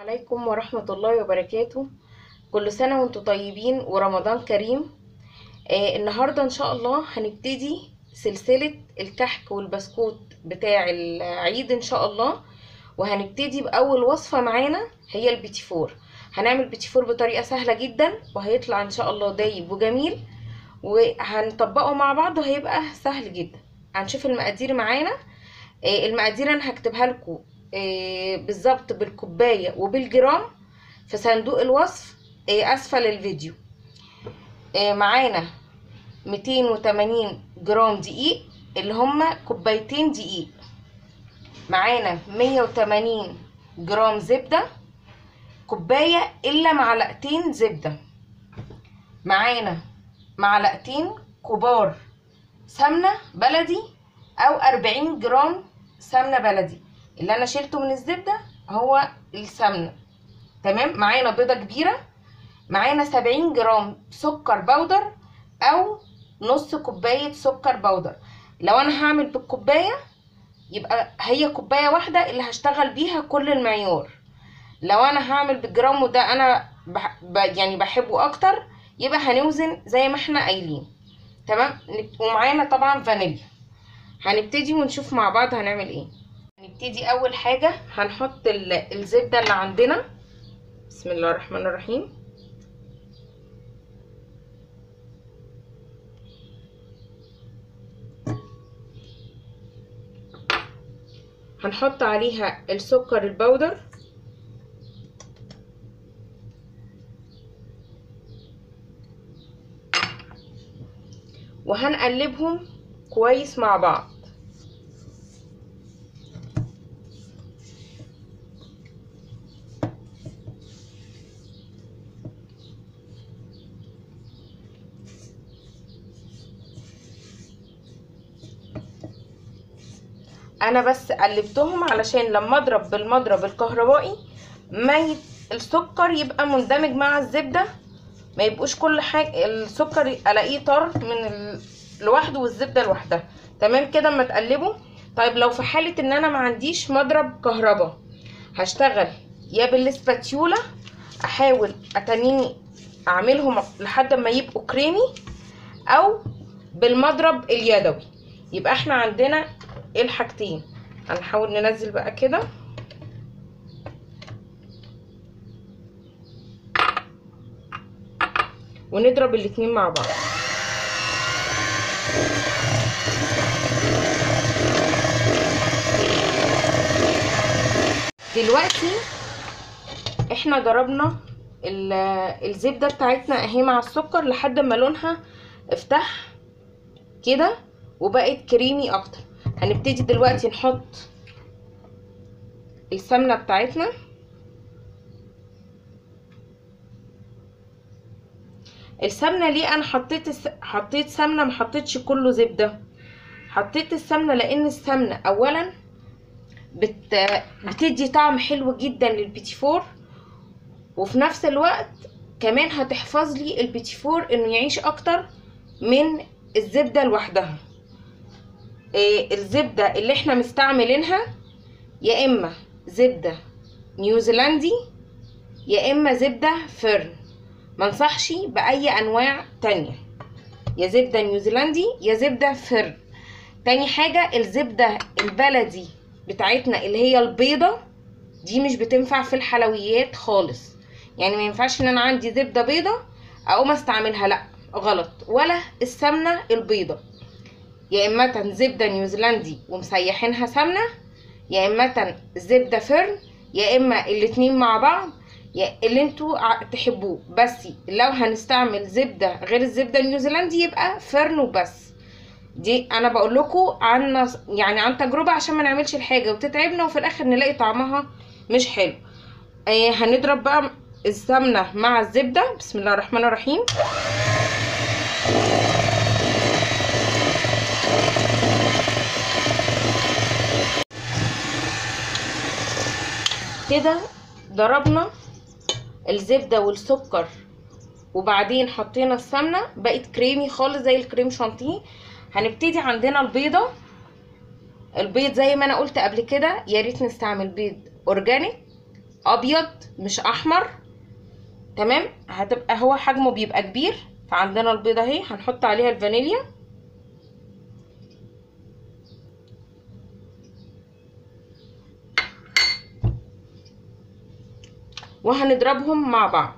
عليكم ورحمة الله وبركاته كل سنة وانتم طيبين ورمضان كريم آه النهاردة ان شاء الله هنبتدي سلسلة الكحك والبسكوت بتاع العيد ان شاء الله وهنبتدي بأول وصفة معانا هي البيتي فور هنعمل بيتي فور بطريقة سهلة جدا وهيطلع ان شاء الله دايب وجميل وهنطبقه مع بعض وهيبقى سهل جدا هنشوف المقادير معانا آه المقادير انا هكتبها لكم آه بالظبط بالكوبايه وبالجرام في صندوق الوصف آه اسفل الفيديو آه معانا 280 جرام دقيق اللي هما كوبايتين دقيق معانا 180 جرام زبده كوبايه الا معلقتين زبده معانا معلقتين كبار سمنه بلدي او 40 جرام سمنه بلدي اللي انا شلته من الزبده هو السمنه تمام معانا بيضه كبيره معانا 70 جرام سكر بودر او نص كوبايه سكر بودر لو انا هعمل بالكوبايه يبقى هي كوبايه واحده اللي هشتغل بيها كل المعيار لو انا هعمل بالجرام وده انا بح... يعني بحبه اكتر يبقى هنوزن زي ما احنا قايلين تمام ومعانا طبعا فانيليا هنبتدي ونشوف مع بعض هنعمل ايه هنبتدي اول حاجه هنحط الزبده اللي عندنا بسم الله الرحمن الرحيم هنحط عليها السكر البودر وهنقلبهم كويس مع بعض انا بس قلبتهم علشان لما اضرب بالمضرب الكهربائي ما ي... السكر يبقى مندمج مع الزبده ما يبقوش كل حاجه السكر الاقيه طار من ال... لوحده والزبده لوحدها تمام كده اما تقلبه طيب لو في حاله ان انا ما عنديش مضرب كهرباء هشتغل يا بالسباتيولا احاول اتنيني اعملهم لحد ما يبقوا كريمي او بالمضرب اليدوي يبقى احنا عندنا الحاجتين هنحاول ننزل بقى كده ونضرب الاتنين مع بعض دلوقتي احنا ضربنا الزبده بتاعتنا اهي مع السكر لحد ما لونها افتح كده وبقت كريمي اكتر هنبتدي دلوقتي نحط السمنه بتاعتنا السمنه ليه انا حطيت الس... حطيت سمنه ما حطيتش كله زبده حطيت السمنه لان السمنه اولا بت... بتدي طعم حلو جدا للبيتي فور وفي نفس الوقت كمان هتحفظ لي البيتي فور انه يعيش اكتر من الزبده لوحدها إيه الزبده اللي احنا مستعملينها يا اما زبده نيوزيلندي يا اما زبده فرن منصحش باي انواع تانية يا زبده نيوزيلندي يا زبده فرن تاني حاجه الزبده البلدي بتاعتنا اللي هي البيضه دي مش بتنفع في الحلويات خالص يعني ما ينفعش ان انا عندي زبده بيضه اقوم استعملها لا غلط ولا السمنه البيضه يا اما زبده نيوزيلندي ومسيحينها سمنه يا اما زبده فرن يا اما الاتنين مع بعض يا اللي انتوا تحبوه بس لو هنستعمل زبده غير الزبده النيوزيلندي يبقى فرن وبس دي انا بقول لكم عن يعني عن تجربه عشان ما نعملش الحاجه وتتعبنا وفي الاخر نلاقي طعمها مش حلو آه هنضرب بقى السمنه مع الزبده بسم الله الرحمن الرحيم كده ضربنا الزبده والسكر وبعدين حطينا السمنه بقت كريمي خالص زي الكريم شانتيه هنبتدي عندنا البيضه البيض زي ما انا قلت قبل كده يا ريت نستعمل بيض اورجانيك ابيض مش احمر تمام هتبقى هو حجمه بيبقى كبير فعندنا البيضه اهي هنحط عليها الفانيليا وهنضربهم مع بعض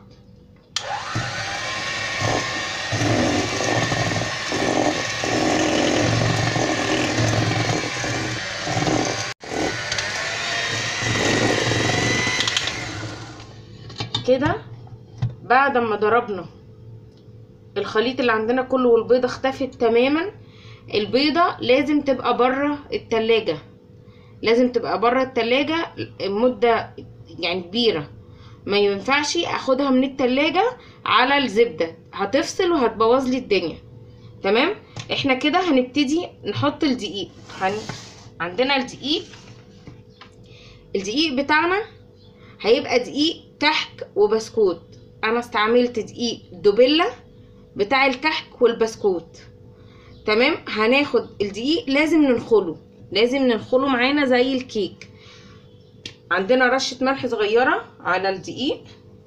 كده بعد ما ضربنا الخليط اللي عندنا كله والبيضة اختفت تماما البيضة لازم تبقى بره التلاجة لازم تبقى بره التلاجة مدة يعني كبيرة ما ينفعش اخدها من التلاجة على الزبدة هتفصل وهتبوظ لي الدنيا تمام احنا كده هنبتدي نحط الدقيق هن... عندنا الدقيق الدقيق بتاعنا هيبقى دقيق كحك وبسكوت انا استعملت دقيق دوبيلا بتاع الكحك والبسكوت تمام هناخد الدقيق لازم ننخله لازم ننخله معانا زي الكيك عندنا رشة ملح صغيرة على الدقيق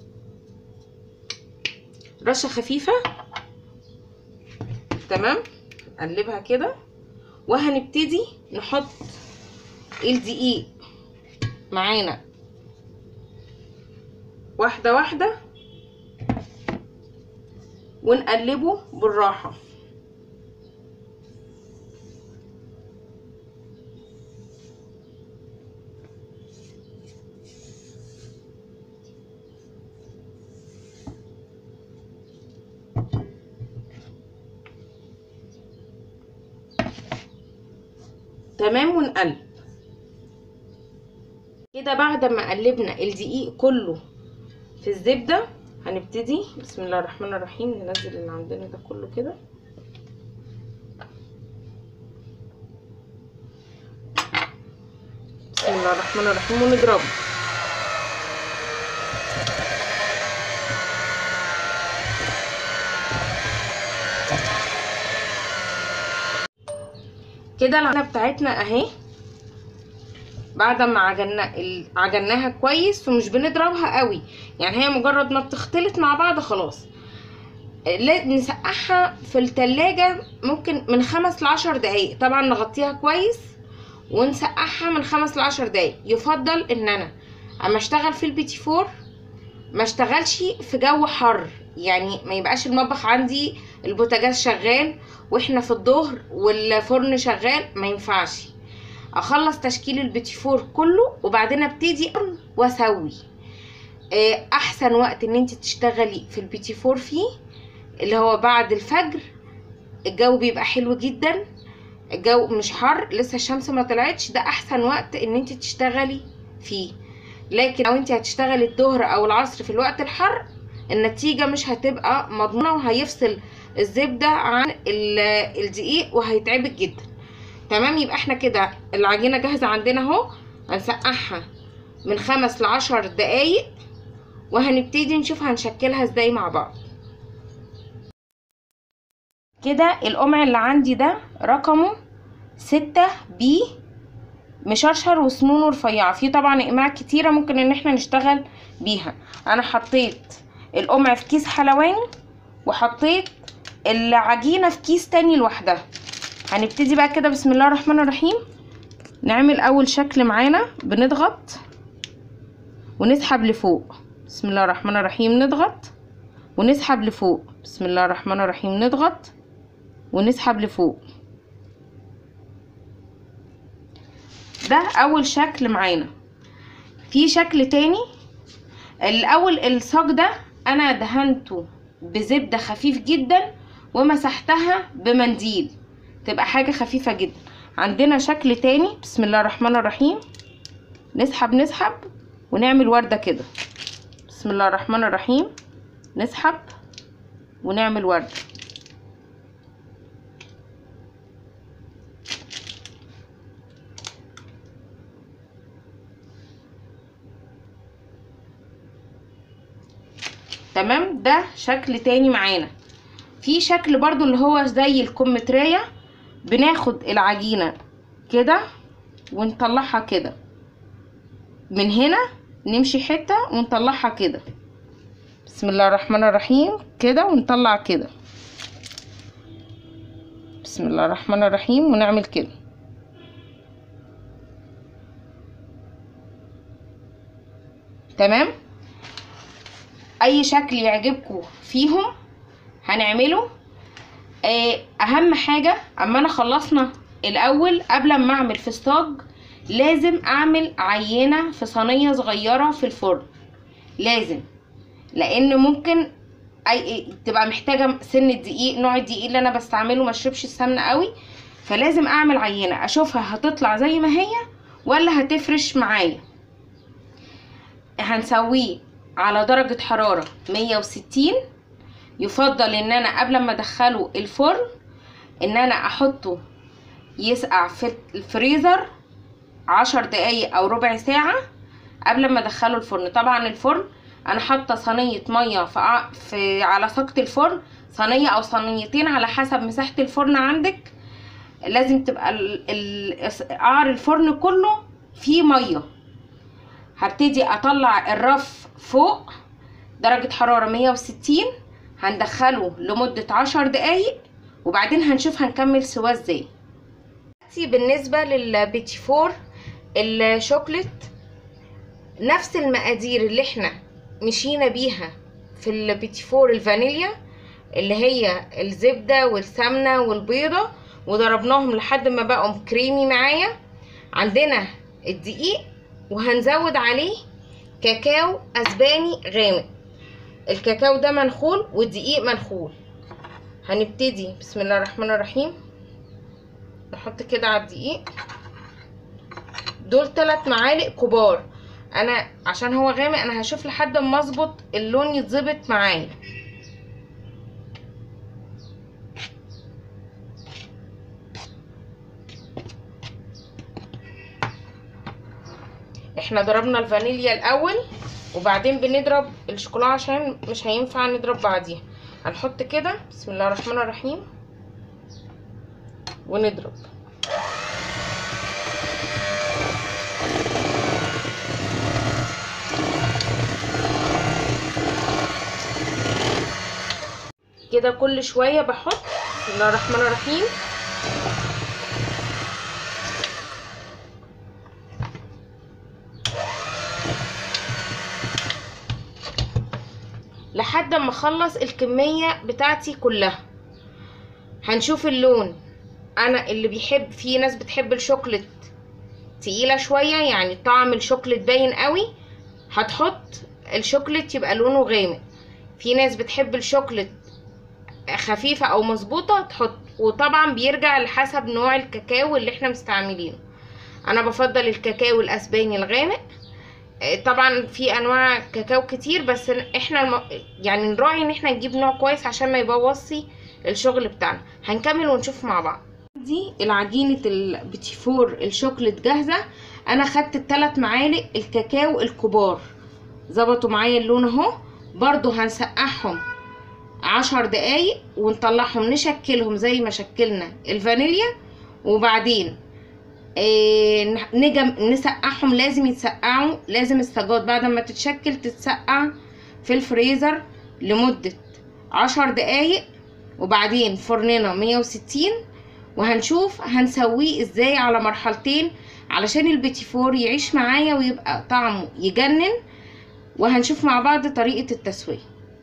رشة خفيفة تمام نقلبها كده وهنبتدي نحط الدقيق معانا واحدة واحدة ونقلبه بالراحة تمام ونقلب كده بعد ما قلبنا الدقيق كله في الزبدة هنبتدي بسم الله الرحمن الرحيم ننزل اللي عندنا ده كله كده بسم الله الرحمن الرحيم ونضربه كده العجينه بتاعتنا اهي بعد ما عجنا عجناها كويس ومش بنضربها قوي يعني هي مجرد ما بتختلط مع بعض خلاص نسقعها في التلاجة ممكن من خمس لعشر دقايق طبعا نغطيها كويس ونسقعها من خمس لعشر دقايق يفضل ان انا اما اشتغل في البيتي فور ما اشتغلش في جو حر يعني ما يبقاش المطبخ عندي البوتاجاز شغال واحنا في الظهر والفرن شغال ما ينفعش اخلص تشكيل البيتي فور كله وبعدين ابتدي واسوي احسن وقت ان انت تشتغلي في البيتي فور فيه اللي هو بعد الفجر الجو بيبقى حلو جدا الجو مش حر لسه الشمس ما طلعتش ده احسن وقت ان انت تشتغلي فيه لكن لو انت هتشتغلي الظهر او العصر في الوقت الحر النتيجة مش هتبقى مضمونة وهيفصل الزبدة عن الدقيق وهيتعبك جدا تمام يبقى احنا كده العجينة جاهزة عندنا اهو هنسقعها من خمس لعشر دقايق وهنبتدي نشوف هنشكلها ازاي مع بعض كده القمع اللي عندي ده رقمه ستة بي مشرشر وسنونه رفيعة في طبعا اقماع كتيرة ممكن ان احنا نشتغل بيها انا حطيت القمع في كيس حلواني وحطيت العجينة في كيس تاني لوحدها هنبتدي بقى كده بسم الله الرحمن الرحيم نعمل اول شكل معانا بنضغط ونسحب لفوق بسم الله الرحمن الرحيم نضغط ونسحب لفوق بسم الله الرحمن الرحيم نضغط ونسحب لفوق ده اول شكل معانا في شكل تاني الاول الصاج ده انا دهنته بزبدة خفيف جدا ومسحتها بمنديل تبقى حاجة خفيفة جدا عندنا شكل تاني بسم الله الرحمن الرحيم نسحب نسحب ونعمل وردة كده بسم الله الرحمن الرحيم نسحب ونعمل وردة تمام ده شكل تاني معانا في شكل برضو اللي هو زي الكمترية بناخد العجينة كده ونطلعها كده من هنا نمشي حتة ونطلعها كده بسم الله الرحمن الرحيم كده ونطلع كده بسم الله الرحمن الرحيم ونعمل كده تمام اي شكل يعجبكم فيهم هنعمله آه، اهم حاجة اما انا خلصنا الاول قبل ما اعمل في الصاج لازم اعمل عينة في صينية صغيرة في الفرن لازم لان ممكن اي تبقى محتاجة سن الدقيق نوع الدقيق اللي انا بستعمله ما اشربش السمنة قوي فلازم اعمل عينة اشوفها هتطلع زي ما هي ولا هتفرش معايا هنسويه على درجة حرارة 160 يفضل ان انا قبل ما ادخله الفرن ان انا احطه يسقع في الفريزر عشر دقايق او ربع ساعة قبل ما ادخله الفرن طبعا الفرن انا حاطه صينيه ميه في, ع- في على سقط الفرن صينيه او صينيتين على حسب مساحه الفرن عندك لازم تبقى ال- ال- قعر الفرن كله فيه ميه هبتدي اطلع الرف فوق درجه حراره 160 هندخله لمده عشر دقايق وبعدين هنشوف هنكمل سواه ازاي دلوقتي بالنسبه للبيتي فور الشوكليت نفس المقادير اللي احنا مشينا بيها في البيتي فور الفانيليا اللي هي الزبدة والسمنة والبيضة وضربناهم لحد ما بقوا كريمي معايا عندنا الدقيق وهنزود عليه كاكاو اسباني غامق الكاكاو ده منخول والدقيق منخول هنبتدي بسم الله الرحمن الرحيم نحط كده على الدقيق دول ثلاث معالق كبار انا عشان هو غامق انا هشوف لحد ما اظبط اللون يتظبط معايا احنا ضربنا الفانيليا الاول وبعدين بنضرب الشوكولاته عشان مش هينفع نضرب بعديها هنحط كده بسم الله الرحمن الرحيم ونضرب كده كل شويه بحط بسم الله الرحمن الرحيم لحد ما اخلص الكميه بتاعتي كلها هنشوف اللون انا اللي بيحب في ناس بتحب الشوكليت تقيله شويه يعني طعم الشوكليت باين قوي هتحط الشوكليت يبقى لونه غامق في ناس بتحب الشوكليت خفيفة او مظبوطة تحط وطبعا بيرجع لحسب نوع الكاكاو اللي احنا مستعملينه انا بفضل الكاكاو الاسباني الغامق آه، طبعا في انواع كاكاو كتير بس احنا الم... يعني نراعي ان احنا نجيب نوع كويس عشان ما يبوظش الشغل بتاعنا هنكمل ونشوف مع بعض دي العجينة البيتي فور الشوكليت جاهزة انا خدت الثلاث معالق الكاكاو الكبار ظبطوا معايا اللون اهو برضو هنسقعهم عشر دقايق ونطلعهم نشكلهم زي ما شكلنا الفانيليا وبعدين إيه نجم نسقعهم لازم يتسقعوا لازم السجاد بعد ما تتشكل تتسقع في الفريزر لمدة عشر دقايق وبعدين فرننا مية وستين وهنشوف هنسويه ازاي على مرحلتين علشان البيتي فور يعيش معايا ويبقى طعمه يجنن وهنشوف مع بعض طريقة التسوية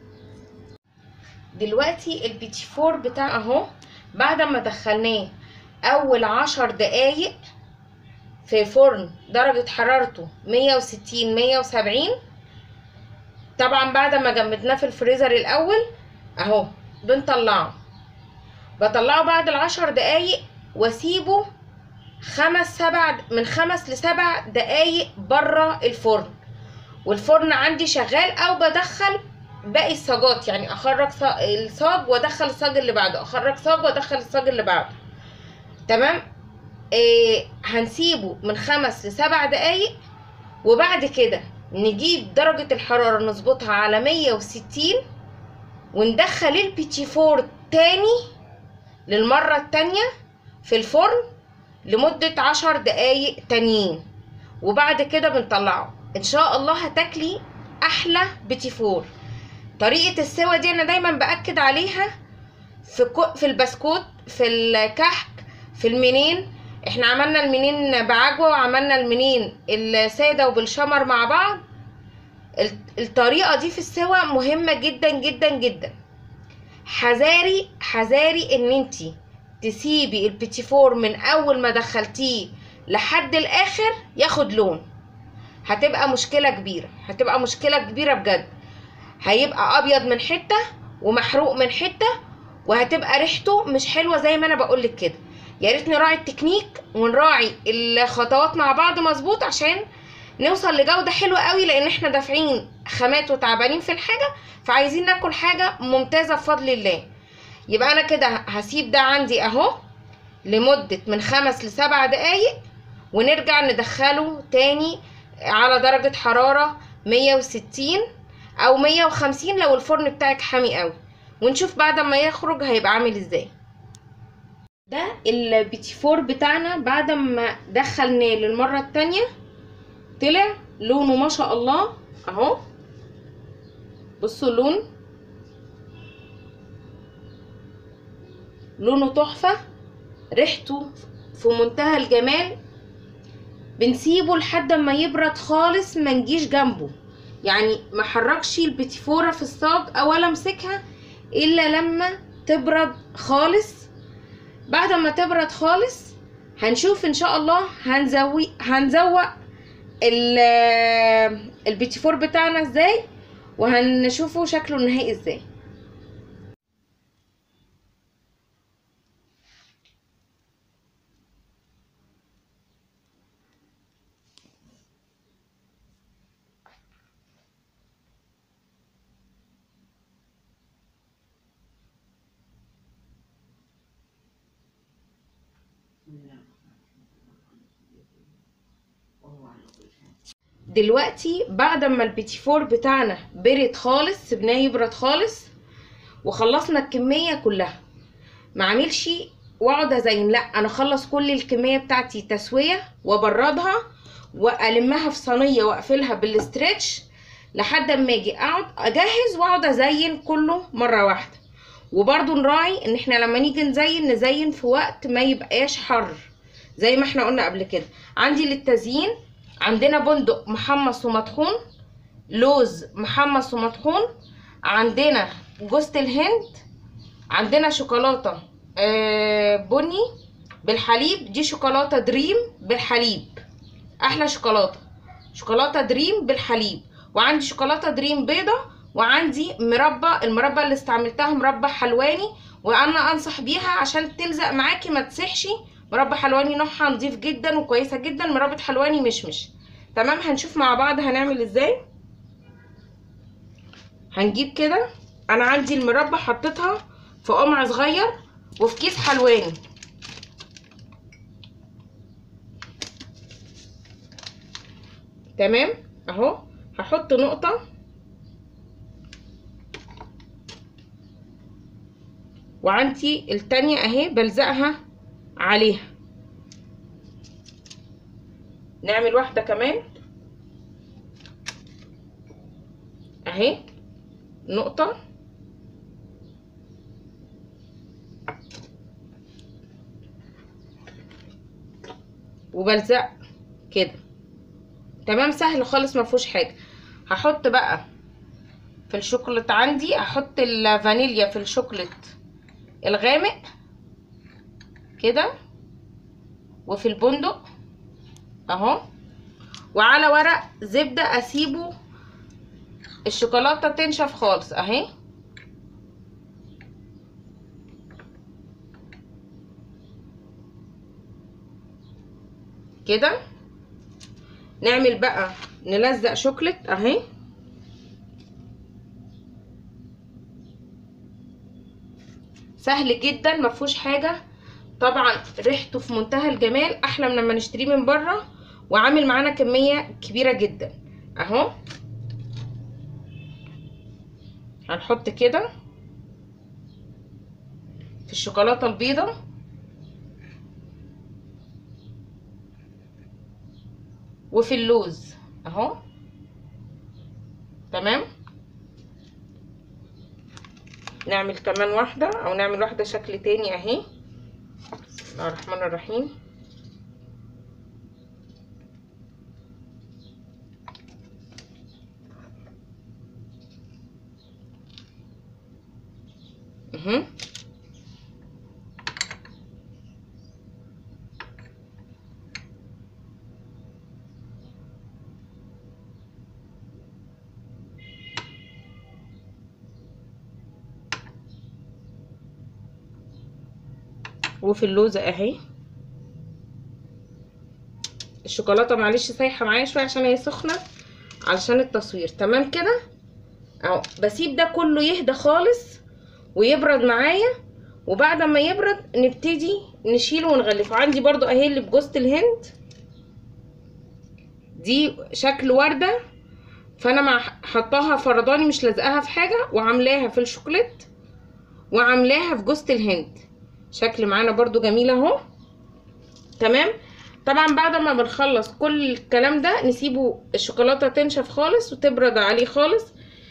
دلوقتي البيتي فور بتاع اهو بعد ما دخلناه اول عشر دقايق في فرن درجة حرارته مية وستين مية وسبعين طبعا بعد ما جمدناه في الفريزر الاول اهو بنطلعه بطلعه بعد العشر دقايق واسيبه خمس سبع من خمس لسبع دقايق بره الفرن والفرن عندي شغال او بدخل باقي الصاجات يعني اخرج صا- الصاج وادخل الصاج اللي بعده اخرج صاج وادخل الصاج اللي بعده تمام إيه هنسيبه من خمس لسبع دقايق وبعد كده نجيب درجة الحرارة نظبطها على مية وستين وندخل البيتي فور تاني للمرة التانية في الفرن لمدة عشر دقايق تانيين وبعد كده بنطلعه ان شاء الله هتاكلي احلى بيتي فور طريقه السوا دي انا دايما باكد عليها في كو في البسكوت في الكحك في المنين احنا عملنا المنين بعجوه وعملنا المنين الساده وبالشمر مع بعض ال- الطريقه دي في السوا مهمه جدا جدا جدا حذاري حذاري ان انتي تسيبي البيتي فور من اول ما دخلتيه لحد الاخر ياخد لون هتبقى مشكله كبيره هتبقى مشكله كبيره بجد هيبقى ابيض من حته ومحروق من حته وهتبقى ريحته مش حلوه زي ما انا بقولك كده يا ريت نراعي التكنيك ونراعي الخطوات مع بعض مظبوط عشان نوصل لجوده حلوه قوي لان احنا دافعين خامات وتعبانين في الحاجه فعايزين ناكل حاجه ممتازه بفضل الله يبقى انا كده هسيب ده عندي اهو لمده من خمس لسبع دقايق ونرجع ندخله تاني على درجه حراره 160 او 150 لو الفرن بتاعك حامي قوي ونشوف بعد ما يخرج هيبقى عامل ازاي ده البيتي فور بتاعنا بعد ما دخلناه للمره التانية طلع لونه ما شاء الله اهو بصوا اللون لونه تحفه ريحته في منتهى الجمال بنسيبه لحد ما يبرد خالص ما نجيش جنبه يعني ما حركش البتيفوره في الصاج ولا امسكها الا لما تبرد خالص بعد ما تبرد خالص هنشوف ان شاء الله هنزوي هنزوق ال- البيتيفور بتاعنا ازاي وهنشوفه شكله النهائي ازاي دلوقتي بعد ما البيتي فور بتاعنا برد خالص سيبناه يبرد خالص وخلصنا الكميه كلها ما عملش واقعد ازين لا انا اخلص كل الكميه بتاعتي تسويه وابردها والمها في صينيه واقفلها بالاسترتش لحد اما اجي اقعد اجهز واقعد ازين كله مره واحده وبرضو نراعي ان احنا لما نيجي نزين نزين في وقت ما يبقاش حر زي ما احنا قلنا قبل كده عندي للتزيين عندنا بندق محمص ومطحون لوز محمص ومطحون عندنا جوزة الهند عندنا شوكولاتة آه، بني بالحليب دي شوكولاتة دريم بالحليب احلى شوكولاتة شوكولاتة دريم بالحليب وعندي شوكولاتة دريم بيضة وعندي مربى المربى اللي استعملتها مربى حلواني وانا انصح بيها عشان تلزق معاكي ما تسحش مربى حلواني نوعها نضيف جدا وكويسه جدا مربى حلواني مشمش تمام هنشوف مع بعض هنعمل ازاي هنجيب كده انا عندي المربى حطيتها في قمع صغير وفي كيس حلواني تمام اهو هحط نقطه وعندي التانية اهي بلزقها عليها نعمل واحدة كمان اهي نقطة وبلزق كده تمام سهل خالص ما فيهوش حاجة هحط بقى في الشوكولات عندي هحط الفانيليا في الشوكولات الغامق كده وفي البندق اهو وعلى ورق زبدة اسيبه الشوكولاتة تنشف خالص اهي كده نعمل بقى نلزق شوكليت اهي سهل جدا ما فيهوش حاجه طبعا ريحته في منتهى الجمال احلى من لما نشتريه من بره وعامل معانا كميه كبيره جدا اهو هنحط كده في الشوكولاته البيضه وفي اللوز اهو تمام نعمل كمان واحدة او نعمل واحدة شكل تاني اهي بسم الله الرحمن الرحيم اهو وفي اللوزة اهي الشوكولاتة معلش سايحة معايا شوية عشان هي سخنة علشان التصوير تمام كده اهو بسيب ده كله يهدى خالص ويبرد معايا وبعد ما يبرد نبتدي نشيله ونغلفه عندي برضو اهي اللي بجوزة الهند دي شكل وردة فانا مع حطاها فرداني مش لازقاها في حاجة وعاملاها في الشوكولات وعاملاها في جوزة الهند شكل معانا برضو جميل اهو تمام طبعا بعد ما بنخلص كل الكلام ده نسيبه الشوكولاتة تنشف خالص وتبرد عليه خالص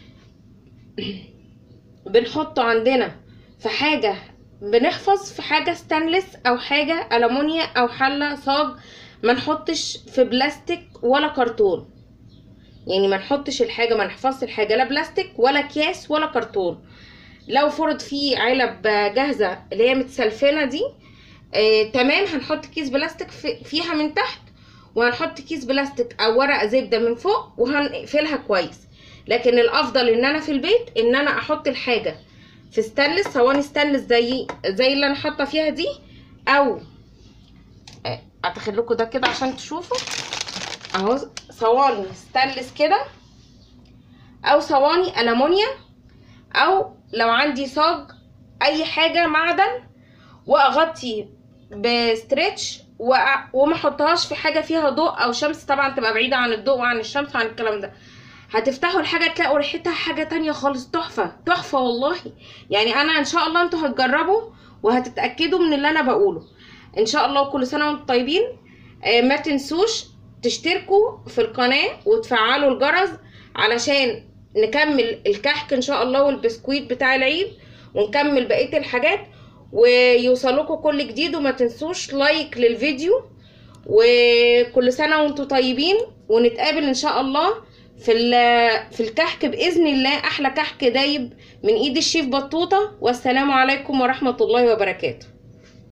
بنحطه عندنا في حاجة بنحفظ في حاجة ستانلس او حاجة ألمونيا او حلة صاج ما نحطش في بلاستيك ولا كرتون يعني ما نحطش الحاجة ما نحفظش الحاجة لا بلاستيك ولا اكياس ولا كرتون لو فرض فيه علب جاهزة اللي هي متسلفنة دي آه تمام هنحط كيس بلاستيك في فيها من تحت وهنحط كيس بلاستيك او ورقة زبدة من فوق وهنقفلها كويس لكن الافضل ان انا في البيت ان انا احط الحاجة في ستانلس صواني ستانلس زي زي اللي انا حاطة فيها دي او آه اتخذ لكم ده كده عشان تشوفوا اهو صواني ستانلس كده او صواني ألمونيا او لو عندي صاج اي حاجه معدن واغطي بستريتش وما احطهاش في حاجه فيها ضوء او شمس طبعا تبقى بعيده عن الضوء وعن الشمس وعن الكلام ده هتفتحوا الحاجه تلاقوا ريحتها حاجه تانية خالص تحفه تحفه والله يعني انا ان شاء الله انتوا هتجربوا وهتتاكدوا من اللي انا بقوله ان شاء الله كل سنه وانتم طيبين آه ما تنسوش تشتركوا في القناه وتفعلوا الجرس علشان نكمل الكحك ان شاء الله والبسكويت بتاع العيد ونكمل بقيه الحاجات ويوصلكوا كل جديد وما تنسوش لايك للفيديو وكل سنه وانتم طيبين ونتقابل ان شاء الله في في الكحك باذن الله احلى كحك دايب من ايد الشيف بطوطه والسلام عليكم ورحمه الله وبركاته